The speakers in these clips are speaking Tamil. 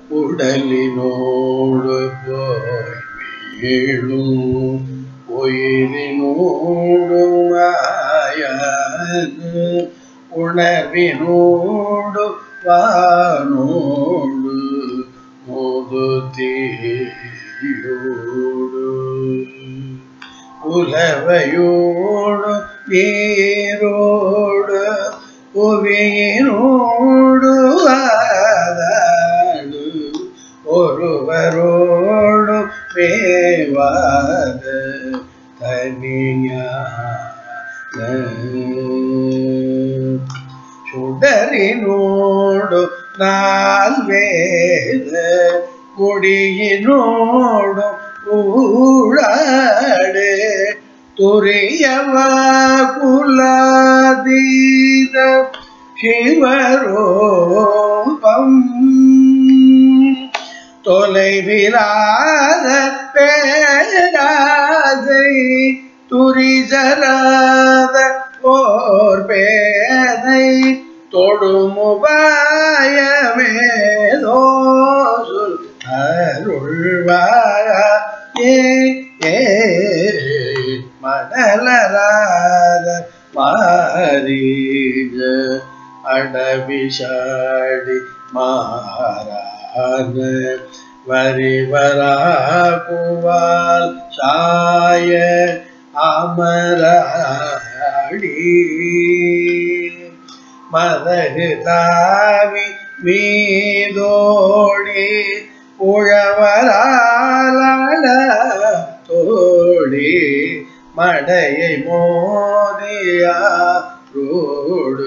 உடலினோடு போய் வீழும் உயிரினோடு மாயாது உணர்வினோடு வானோடு முதுதீயோடு உலவையோடு நீரோடு புவியினோடு வாதாடு ஒருவரோடு மேவாத தனியான சுடரினோடு நால் வேத முடியினோடு ஊழாடு துரியவ குலாதீத சிவரோபம் தொலைவிலாத பேராசை துரிசராத ஓர் பேதை தொடுமுபாயமேதோ சொல் அருள்வாயே ஏ மணலராத மாரீஜ அடவிஷாடி மாறான வரிவராகுவால் சாய அமராடி மதகு தாவி மீதோடி உழவரால தோடி மடையை மோதியா ரோடு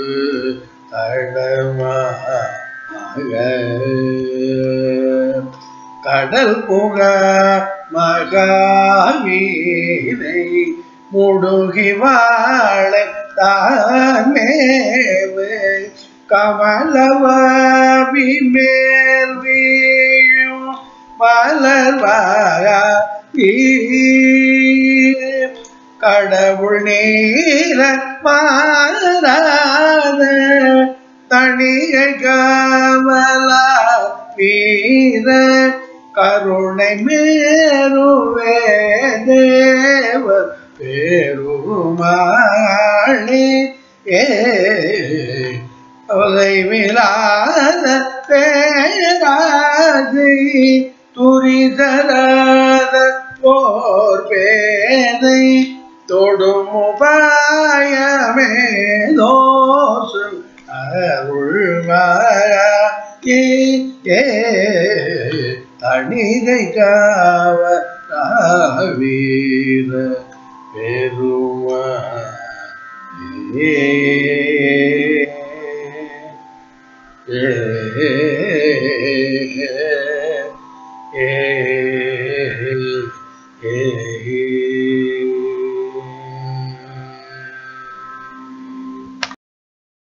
தடமாக கடல் புக மகாமீனை முடுகி வாழ தாமேவு கமலவாபி மேல் வீழும் மலர்வாகி கடவுள் நீர மாறாத தணிகை காவலா வீர கருணை மேருவே தேவ பெருமாளே ஏ உதைவிலாத பேராதை துரிதராத போர் பேதை தொடுமுபாயமே தோசு அருள்வாரா ஏ ஏ தணிகை காவ வீர பெருமா ஏ ஏ ஏ ஏ